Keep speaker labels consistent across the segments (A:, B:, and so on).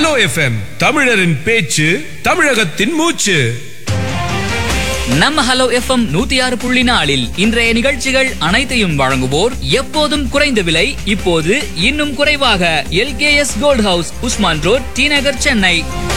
A: hello FM தமிழரின் பேச்சு தமிழகத்தின் மூச்சு
B: நம்ம ஹலோ எஃப்எம் நூத்தி ஆறு புள்ளி நாலில் இன்றைய நிகழ்ச்சிகள் அனைத்தையும் வழங்குவோர் எப்போதும் குறைந்த விலை இப்போது இன்னும் குறைவாக LKS gold house Usman road T Nagar Chennai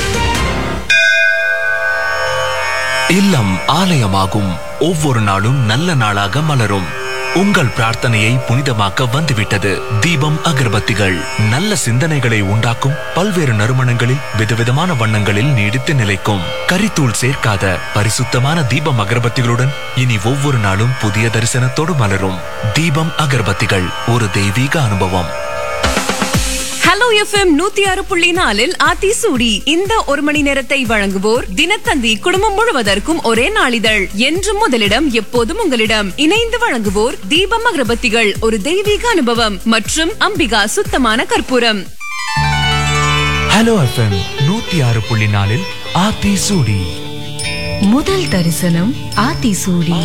C: இல்லம் ஆலயமாகும் ஒவ்வொரு நாளும் நல்ல நாளாக மலரும் உங்கள் பிரார்த்தனையை புனிதமாக்க வந்துவிட்டது தீபம் அகர்பத்திகள் நல்ல சிந்தனைகளை உண்டாக்கும் பல்வேறு நறுமணங்களில் விதவிதமான வண்ணங்களில் நீடித்து நிலைக்கும் கரித்தூள் சேர்க்காத பரிசுத்தமான தீபம் அகர்பத்திகளுடன் இனி ஒவ்வொரு நாளும் புதிய தரிசனத்தோடு மலரும் தீபம் அகர்பத்திகள் ஒரு தெய்வீக அனுபவம்
D: ஹலோ எஃப்எம் நூத்தி ஆறு புள்ளி நாலில் ஆத்தி சூடி இந்த ஒரு மணி நேரத்தை வழங்குவோர் தினத்தந்தி குடும்பம் முழுவதற்கும் ஒரே நாளிதழ் என்றும் முதலிடம் எப்போதும் உங்களிடம் இணைந்து வழங்குவோர் தீபம் அகரபத்திகள் ஒரு தெய்வீக அனுபவம் மற்றும் அம்பிகா சுத்தமான கற்பூரம்
C: ஹலோ எஃப்எம் நூத்தி ஆறு புள்ளி நாலில் ஆத்தி சூடி
D: முதல் தரிசனம் ஆத்தி சூடி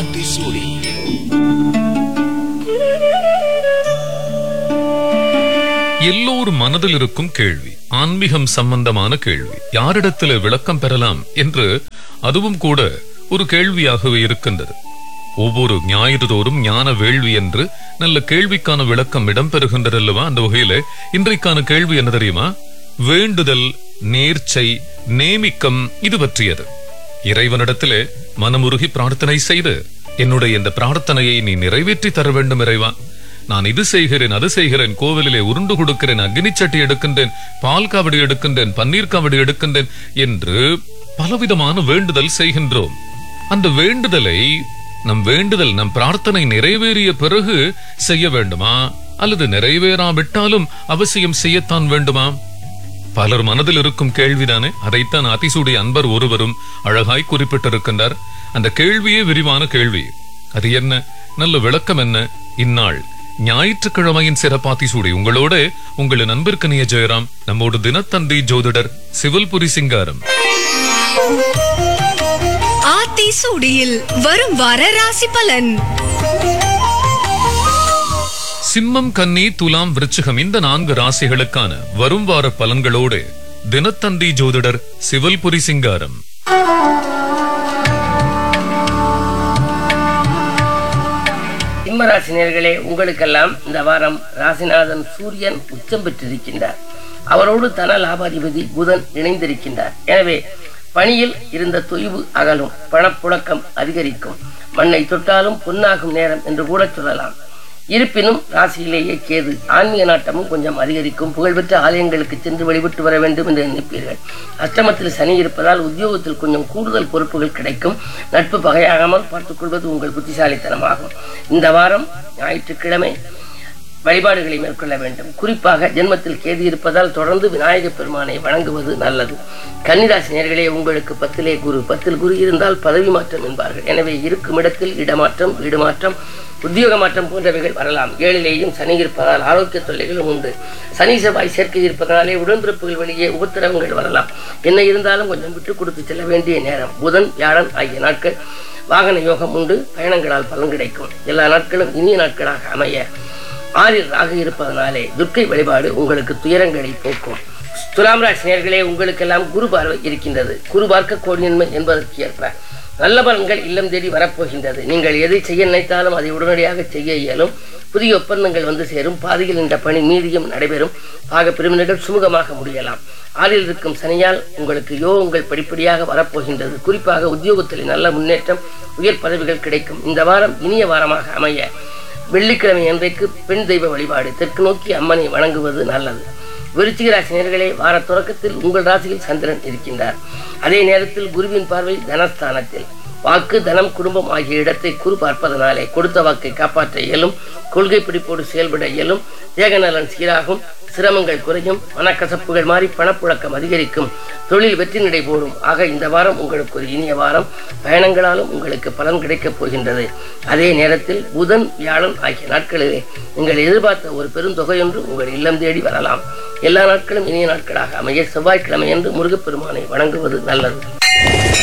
E: எல்லோர் மனதில் இருக்கும் கேள்வி ஆன்மீகம் சம்பந்தமான கேள்வி யாரிடத்தில் விளக்கம் பெறலாம் என்று அதுவும் கூட ஒரு கேள்வியாகவே இருக்கின்றது ஒவ்வொரு ஞாயிறு தோறும் ஞான வேள்வி என்று நல்ல கேள்விக்கான விளக்கம் இடம்பெறுகின்றது அல்லவா அந்த வகையில இன்றைக்கான கேள்வி என்ன தெரியுமா வேண்டுதல் நேர்ச்சை நேமிக்கம் இது பற்றியது இறைவனிடத்திலே மனமுருகி பிரார்த்தனை செய்து என்னுடைய இந்த பிரார்த்தனையை நீ நிறைவேற்றி தர வேண்டும் இறைவா நான் இது செய்கிறேன் அது செய்கிறேன் கோவிலிலே உருண்டு கொடுக்கிறேன் அக்னி சட்டி எடுக்கின்றேன் பால் காவடி எடுக்கின்றேன் பன்னீர் காவடி எடுக்கின்றேன் என்று பலவிதமான வேண்டுதல் செய்கின்றோம் அந்த வேண்டுதலை நம் வேண்டுதல் நம் பிரார்த்தனை நிறைவேறிய பிறகு செய்ய வேண்டுமா அல்லது நிறைவேறாவிட்டாலும் அவசியம் செய்யத்தான் வேண்டுமா பலர் மனதில் இருக்கும் கேள்விதானே அதைத்தான் அதிசூடி அன்பர் ஒருவரும் அழகாய் குறிப்பிட்டிருக்கின்றார் அந்த கேள்வியே விரிவான கேள்வி அது என்ன நல்ல விளக்கம் என்ன இந்நாள் ஞாயிற்றுக்கிழமையின் சிறப்பாத்திசூடி உங்களோட உங்களின் அன்பிற்கனிய ஜெயராம் நம்மோடு தினத்தந்தி ஜோதிடர் சிவல்புரி சிங்காரம்
F: ஆத்தி சூடியில் வரும் வார ராசி பலன்
E: சிம்மம் கன்னி துலாம் விருச்சிகம் இந்த நான்கு ராசிகளுக்கான வரும் வார பலன்களோடு தினத்தந்தி ஜோதிடர் சிவல்புரி சிங்காரம்
G: சிம்மராசினியர்களே உங்களுக்கெல்லாம் இந்த வாரம் ராசிநாதன் சூரியன் உச்சம் பெற்றிருக்கின்றார் அவரோடு தன லாபாதிபதி புதன் இணைந்திருக்கின்றார் எனவே பணியில் இருந்த தொய்வு அகலும் பணப்புழக்கம் அதிகரிக்கும் மண்ணை தொட்டாலும் பொன்னாகும் நேரம் என்று கூட சொல்லலாம் இருப்பினும் ராசியிலேயே கேது ஆன்மீக நாட்டமும் கொஞ்சம் அதிகரிக்கும் புகழ்பெற்ற ஆலயங்களுக்கு சென்று வழிபட்டு வர வேண்டும் என்று நினைப்பீர்கள் அஷ்டமத்தில் சனி இருப்பதால் உத்தியோகத்தில் கொஞ்சம் கூடுதல் பொறுப்புகள் கிடைக்கும் நட்பு பகையாகாமல் பார்த்துக் கொள்வது உங்கள் புத்திசாலித்தனமாகும் இந்த வாரம் ஞாயிற்றுக்கிழமை வழிபாடுகளை மேற்கொள்ள வேண்டும் குறிப்பாக ஜென்மத்தில் கேது இருப்பதால் தொடர்ந்து விநாயக பெருமானை வணங்குவது நல்லது கன்னிராசி நேர்களே உங்களுக்கு பத்திலே குரு பத்தில் குரு இருந்தால் பதவி மாற்றம் என்பார்கள் எனவே இருக்கும் இடத்தில் இடமாற்றம் வீடு மாற்றம் உத்தியோக மாற்றம் போன்றவைகள் வரலாம் ஏழிலேயும் சனி இருப்பதால் ஆரோக்கிய தொல்லைகளும் உண்டு சனி செவ்வாய் சேர்க்கை இருப்பதனாலே உடன்பிறப்புகள் வழியே உபத்திரவங்கள் வரலாம் என்ன இருந்தாலும் கொஞ்சம் விட்டு கொடுத்து செல்ல வேண்டிய நேரம் புதன் வியாழன் ஆகிய நாட்கள் வாகன யோகம் உண்டு பயணங்களால் பலன் கிடைக்கும் எல்லா நாட்களும் இனிய நாட்களாக அமைய ஆறில் ராகு இருப்பதனாலே துர்க்கை வழிபாடு உங்களுக்கு துயரங்களை போக்கும் துலாம் ராசி நேர்களே உங்களுக்கெல்லாம் குரு பார்வை இருக்கின்றது குரு பார்க்க கோடியன்மை என்பதற்கு ஏற்ப நல்ல பலன்கள் இல்லம் தேடி வரப்போகின்றது நீங்கள் எதை செய்ய நினைத்தாலும் அதை உடனடியாக செய்ய இயலும் புதிய ஒப்பந்தங்கள் வந்து சேரும் பாதியில் இந்த பணி மீதியும் நடைபெறும் ஆக பிரிவினர்கள் சுமூகமாக முடியலாம் ஆறில் இருக்கும் சனியால் உங்களுக்கு யோகங்கள் படிப்படியாக வரப்போகின்றது குறிப்பாக உத்தியோகத்தில் நல்ல முன்னேற்றம் உயர் பதவிகள் கிடைக்கும் இந்த வாரம் இனிய வாரமாக அமைய வெள்ளிக்கிழமை அன்றைக்கு பெண் தெய்வ வழிபாடு தெற்கு நோக்கி அம்மனை வணங்குவது நல்லது விருச்சிக ராசி நேர்களே வார தொடக்கத்தில் உங்கள் ராசியில் சந்திரன் இருக்கின்றார் அதே நேரத்தில் குருவின் பார்வை தனஸ்தானத்தில் வாக்கு தனம் குடும்பம் ஆகிய இடத்தை குறு பார்ப்பதனாலே கொடுத்த வாக்கை காப்பாற்ற இயலும் கொள்கை பிடிப்போடு செயல்பட இயலும் தேகநலன் சீராகும் சிரமங்கள் குறையும் மனக்கசப்புகள் மாறி பணப்புழக்கம் அதிகரிக்கும் தொழில் வெற்றி நடை போடும் ஆக இந்த வாரம் உங்களுக்கு ஒரு இனிய வாரம் பயணங்களாலும் உங்களுக்கு பலன் கிடைக்கப் போகின்றது அதே நேரத்தில் புதன் வியாழன் ஆகிய நாட்களிலே நீங்கள் எதிர்பார்த்த ஒரு பெருந்தொகையொன்று உங்கள் இல்லம் தேடி வரலாம் எல்லா நாட்களும் இனிய நாட்களாக அமைய செவ்வாய்க்கிழமை என்று முருகப்பெருமானை வணங்குவது நல்லது